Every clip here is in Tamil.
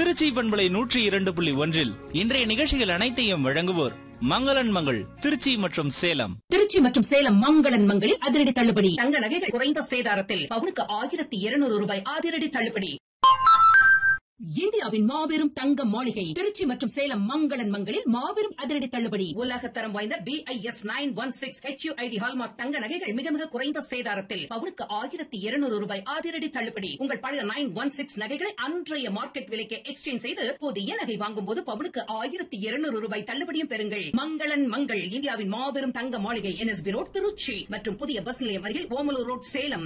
திருச்சி பண்பலை நூற்றி இரண்டு புள்ளி ஒன்றில் இன்றைய நிகழ்ச்சிகள் அனைத்தையும் வழங்குவோர் மங்களன் மங்கள் திருச்சி மற்றும் சேலம் திருச்சி மற்றும் சேலம் மங்களன் மங்களில் அதிரடி தள்ளுபடி தங்க நகைகள் குறைந்த சேதாரத்தில் பவுனுக்கு ஆயிரத்தி இருநூறு ரூபாய் அதிரடி தள்ளுபடி இந்தியாவின் மாபெரும் தங்க மாளிகை திருச்சி மற்றும் சேலம் மங்களன் மங்களில் மாபெரும் அதிரடி தள்ளுபடி உலகத்தரம் வாய்ந்த B I S nine one six H ID hallmark தங்க நகைகள் மிக மிக குறைந்த சேதாரத்தில் பவுனுக்கு ஆயிரத்தி இருநூறு ரூபாய் அதிரடி தள்ளுபடி உங்கள் பழைய நைன் ஒன் சிக்ஸ் நகைகளை அன்றைய மார்க்கெட் விலைக்கு எக்ஸ்சேஞ்ச் செய்து புதிய நகை வாங்கும் போது பவுனுக்கு ஆயிரத்தி இருநூறு ரூபாய் தள்ளுபடியும் பெறுங்கள் மங்களன் மங்கள் இந்தியாவின் மாபெரும் தங்க மாளிகை என்எஸ்பி ரோட் திருச்சி மற்றும் புதிய பஸ் நிலையம் அருகில் ஓமலூர் ரோட் சேலம்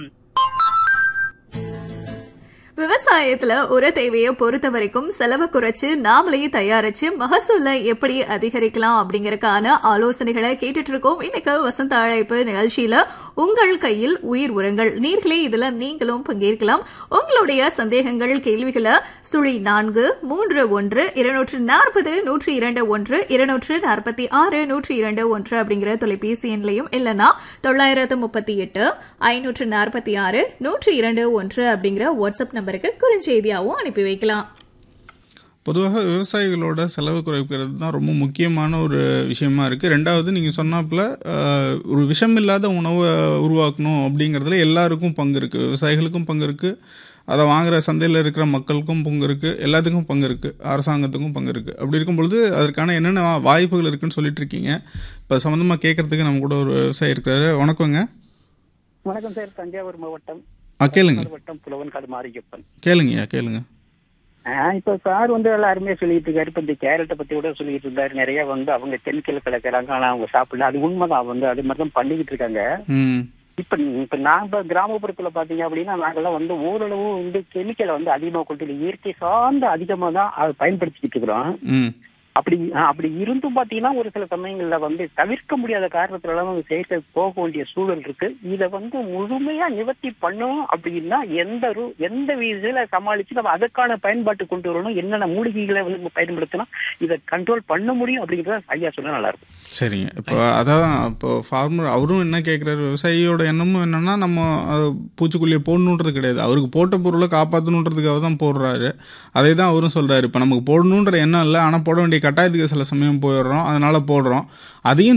விவசாயத்துல உர தேவையை பொறுத்த வரைக்கும் செலவை குறைச்சு நாமளே தயாரிச்சு மகசூலை எப்படி அதிகரிக்கலாம் அப்படிங்கறதுக்கான ஆலோசனைகளை கேட்டுட்டு இருக்கோம் இன்னைக்கு வசந்த அழைப்பு நிகழ்ச்சியில உங்கள் கையில் உயிர் உரங்கள் நீர்களே இதுல நீங்களும் பங்கேற்கலாம் உங்களுடைய சந்தேகங்கள் கேள்விகளை சுழி நான்கு மூன்று ஒன்று இருநூற்று நாற்பது நூற்றி இரண்டு ஒன்று இருநூற்று நாற்பத்தி ஆறு நூற்றி இரண்டு ஒன்று அப்படிங்கிற தொலைபேசி எண்லையும் இல்லைன்னா தொள்ளாயிரத்து முப்பத்தி எட்டு ஐநூற்று நாற்பத்தி ஆறு நூற்றி இரண்டு ஒன்று அப்படிங்கிற வாட்ஸ்அப் நம்பருக்கு குறுஞ்செய்தியாகவும் அனுப்பி வைக்கலாம் பொதுவாக விவசாயிகளோட செலவு குறைக்கிறது தான் ரொம்ப முக்கியமான ஒரு விஷயமா இருக்குது ரெண்டாவது நீங்கள் சொன்னாப்புல அஹ், ஒரு விஷம் இல்லாத உணவை உருவாக்கணும் அப்படிங்கிறதுல எல்லாருக்கும் பங்கு இருக்குது விவசாயிகளுக்கும் பங்கு இருக்குது அதை வாங்குற சந்தையில் இருக்கிற மக்களுக்கும் பங்கு இருக்குது எல்லாத்துக்கும் பங்கு இருக்குது அரசாங்கத்துக்கும் பங்கு இருக்குது அப்படி இருக்கும் பொழுது அதற்கான என்னென்ன வா- வாய்ப்புகள் இருக்குன்னு சொல்லிட்டு இருக்கீங்க இப்போ சம்மந்தமாக கேட்கறதுக்கு நம்ம கூட ஒரு விவசாயி இருக்கிறாரு வணக்கங்க வணக்கம் சார் தஞ்சாவூர் மாவட்டம் ஆ கேளுங்க மாவட்டம் புலவன்காடு மாரியப்பன் கேளுங்கய்யா கேளுங்க ஆஹ் இப்ப சார் வந்து எல்லாம் அருமையா சொல்லிட்டு இருக்காரு இப்ப இந்த கேரட்டை பத்தி கூட சொல்லிட்டு இருந்தாரு நிறைய வந்து அவங்க கெமிக்கல் கலக்கிறாங்க ஆனா அவங்க சாப்பிடல அது உண்மைதான் வந்து அது மாதிரி தான் பண்ணிக்கிட்டு இருக்காங்க ம் இப்ப இப்ப நாங்க கிராமப்புறத்துல பாத்தீங்க அப்படின்னா நாங்கெல்லாம் வந்து ஓரளவு வந்து கெமிக்கலை வந்து அதிகமா கொண்டு இயற்கை சார்ந்த அதிகமா தான் அதை பயன்படுத்திக்கிட்டு இருக்கிறோம் ம் அப்படி ஆஹ் அப்படி இருந்தும் பாத்தீங்கன்னா ஒரு சில சமயங்கள்ல வந்து தவிர்க்க முடியாத காரணத்துல எல்லாம் வந்து செயற்கை போக வேண்டிய சூழல் இருக்கு இத வந்து முழுமையா நிவர்த்தி பண்ணணும் அப்படின்னா எந்த ரூ எந்த விதத்துல சமாளிச்சு நம்ம அதற்கான பயன்பாட்டு கொண்டு வரணும் என்னென்ன மூலிகைகளை வந்து நம்ம பயன்படுத்தினா இதை கண்ட்ரோல் பண்ண முடியும் அப்படிங்கறத ஐயா சொன்னா நல்லா இருக்கும் சரிங்க இப்போ அதான் இப்போ ஃபார்மர் அவரும் என்ன கேட்குறாரு விவசாயியோட எண்ணமும் என்னன்னா நம்ம அது பூச்சிக்கொல்லியை போடணுன்றது கிடையாது அவருக்கு போட்ட பொருளை காப்பாற்றணுன்றதுக்காக தான் போடுறாரு அதே தான் அவரும் சொல்றாரு இப்போ நமக்கு போடணுன்ற எண்ணம் இல்லை ஆனால் போட வேண்டிய கட்டாயத்துக்கு சில சமயம் போயிடுறோம் அதனால போடுறோம் அதையும்